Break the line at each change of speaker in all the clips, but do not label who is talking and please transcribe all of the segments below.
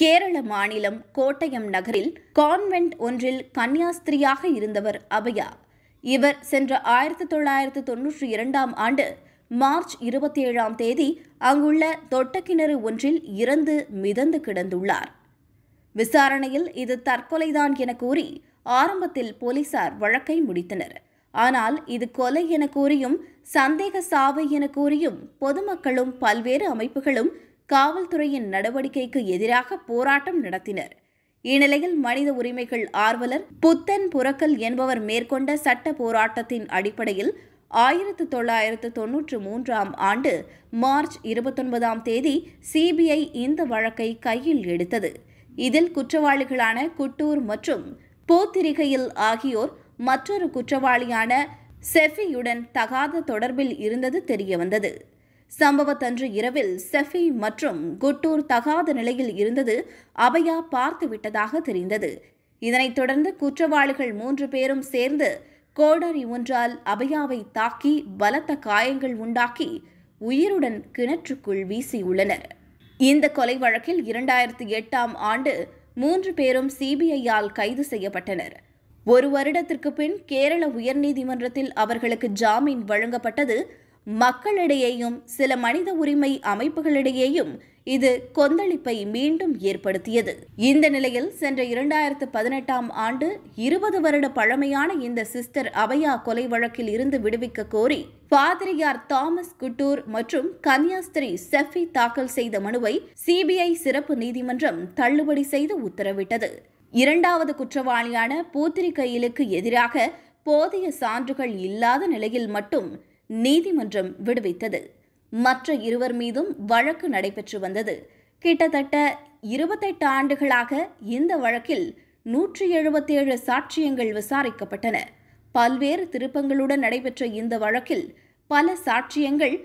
கேரள மாநிலம் கோட்டயம் நகரில் கான்வென்ட் ஒன்றில் கன்னியாஸ்திரியாக இருந்தவர் அபயா இவர் சென்ற ஆயிரத்தி தொள்ளாயிரத்து தொன்னூற்றி இரண்டாம் ஆண்டு மார்ச் இருபத்தி ஏழாம் தேதி அங்குள்ள தொட்டக்கிணறு ஒன்றில் இறந்து மிதந்து கிடந்துள்ளார் விசாரணையில் இது தற்கொலைதான் என கூறி ஆரம்பத்தில் போலீசார் வழக்கை முடித்தனர் ஆனால் இது கொலை என கூறியும் சந்தேக சாவு என கூறியும் பொதுமக்களும் பல்வேறு அமைப்புகளும் காவல்துறையின் நடவடிக்கைக்கு எதிராக போராட்டம் நடத்தினர் இந்நிலையில் மனித உரிமைகள் ஆர்வலர் புத்தன் புறக்கல் என்பவர் மேற்கொண்ட சட்ட போராட்டத்தின் அடிப்படையில் ஆயிரத்து தொள்ளாயிரத்து தொன்னூற்று மூன்றாம் ஆண்டு மார்ச் இருபத்தொன்பதாம் தேதி சிபிஐ இந்த வழக்கை கையில் எடுத்தது இதில் குற்றவாளிகளான குட்டூர் மற்றும் போத்திரிகையில் ஆகியோர் மற்றொரு குற்றவாளியான செஃபியுடன் தகாத தொடர்பில் இருந்தது தெரியவந்தது சம்பவத்தன்று இரவில் செஃபி மற்றும் குட்டூர் தகாத நிலையில் இருந்தது அபயா பார்த்து விட்டதாக தெரிந்தது இதனைத் தொடர்ந்து குற்றவாளிகள் மூன்று பேரும் சேர்ந்து கோடரி ஒன்றால் அபயாவை தாக்கி பலத்த காயங்கள் உண்டாக்கி உயிருடன் கிணற்றுக்குள் வீசியுள்ளனர் இந்த கொலை வழக்கில் இரண்டாயிரத்தி எட்டாம் ஆண்டு மூன்று பேரும் சிபிஐயால் கைது செய்யப்பட்டனர் ஒரு வருடத்திற்கு பின் கேரள உயர்நீதிமன்றத்தில் அவர்களுக்கு ஜாமீன் வழங்கப்பட்டது மக்களிடையேயும் சில மனித உரிமை அமைப்புகளிடையேயும் இது கொந்தளிப்பை மீண்டும் ஏற்படுத்தியது இந்த நிலையில் சென்ற இரண்டாயிரத்து பதினெட்டாம் ஆண்டு இருபது வருட பழமையான இந்த சிஸ்டர் அபயா கொலை வழக்கில் இருந்து விடுவிக்க கோரி பாதிரியார் தாமஸ் குட்டூர் மற்றும் கன்னியாஸ்திரி செஃபி தாக்கல் செய்த மனுவை சிபிஐ சிறப்பு நீதிமன்றம் தள்ளுபடி செய்து உத்தரவிட்டது இரண்டாவது குற்றவாளியான பூத்திரிகையிலுக்கு எதிராக போதிய சான்றுகள் இல்லாத நிலையில் மட்டும் நீதிமன்றம் விடுவித்தது மற்ற இருவர் மீதும் வழக்கு நடைபெற்று வந்தது கிட்டத்தட்ட இருபத்தெட்டு ஆண்டுகளாக இந்த வழக்கில் நூற்றி எழுபத்தேழு சாட்சியங்கள் விசாரிக்கப்பட்டன பல்வேறு திருப்பங்களுடன் நடைபெற்ற இந்த வழக்கில் பல சாட்சியங்கள்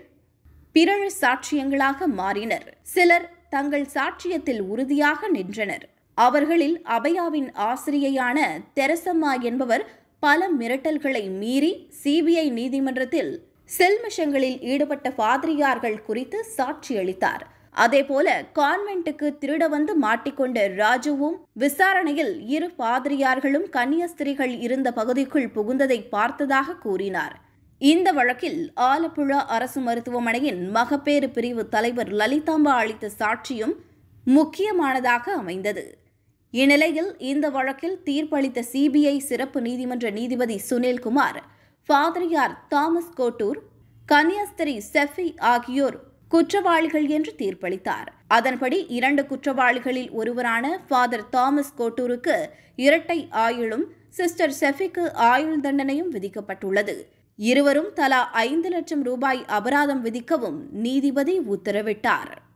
பிறழ் சாட்சியங்களாக மாறினர் சிலர் தங்கள் சாட்சியத்தில் உறுதியாக நின்றனர் அவர்களில் அபயாவின் ஆசிரியையான தெரசம்மா என்பவர் பல மிரட்டல்களை மீறி சிபிஐ நீதிமன்றத்தில் செல்மிஷங்களில் ஈடுபட்ட பாதிரியார்கள் குறித்து சாட்சியளித்தார் அதேபோல கான்வென்ட்டுக்கு திருட வந்து மாட்டிக்கொண்ட ராஜுவும் விசாரணையில் இரு பாதிரியார்களும் கன்னியஸ்திரிகள் இருந்த பகுதிக்குள் புகுந்ததை பார்த்ததாக கூறினார் இந்த வழக்கில் ஆலப்புழா அரசு மருத்துவமனையின் மகப்பேறு பிரிவு தலைவர் லலிதாம்பா அளித்த சாட்சியும் முக்கியமானதாக அமைந்தது இந்நிலையில் இந்த வழக்கில் தீர்ப்பளித்த சிபிஐ சிறப்பு நீதிமன்ற நீதிபதி சுனில்குமார் ஃபாதரியார் தாமஸ் கோட்டூர் கன்னியாஸ்திரி செஃபி ஆகியோர் குற்றவாளிகள் என்று தீர்ப்பளித்தார் அதன்படி இரண்டு குற்றவாளிகளில் ஒருவரான ஃபாதர் தாமஸ் கோட்டூருக்கு இரட்டை ஆயுளும் சிஸ்டர் செஃபிக்கு ஆயுள் தண்டனையும் விதிக்கப்பட்டுள்ளது இருவரும் தலா ஐந்து லட்சம் ரூபாய் அபராதம் விதிக்கவும் நீதிபதி உத்தரவிட்டார்